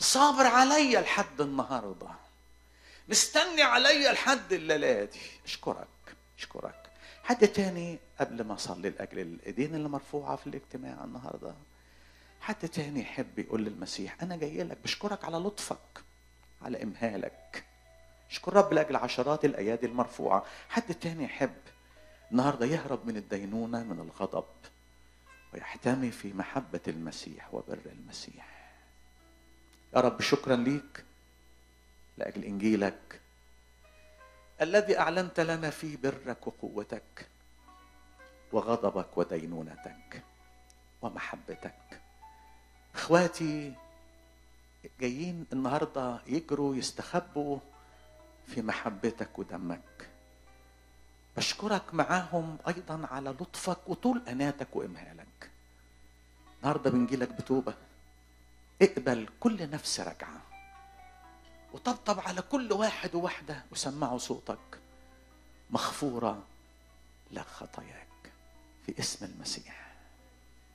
صابر عليا لحد النهارده مستني عليا لحد الليله دي اشكرك اشكرك حد تاني قبل ما اصلي لاجل الايدين اللي مرفوعه في الاجتماع النهارده حد تاني يحب يقول للمسيح انا جاي لك بشكرك على لطفك على امهالك اشكر رب لاجل عشرات الايادي المرفوعه حد تاني يحب النهارده يهرب من الدينونه من الغضب ويحتمي في محبه المسيح وبر المسيح يا رب شكرا ليك لاجل انجيلك الذي اعلنت لنا فيه برك وقوتك وغضبك ودينونتك ومحبتك اخواتي جايين النهارده يجروا يستخبوا في محبتك ودمك بشكرك معاهم ايضا على لطفك وطول اناتك وامهالك النهارده بنجيلك بتوبه اقبل كل نفس راجعه وطبطب على كل واحد وواحده وسمعوا صوتك مغفوره لك خطاياك في اسم المسيح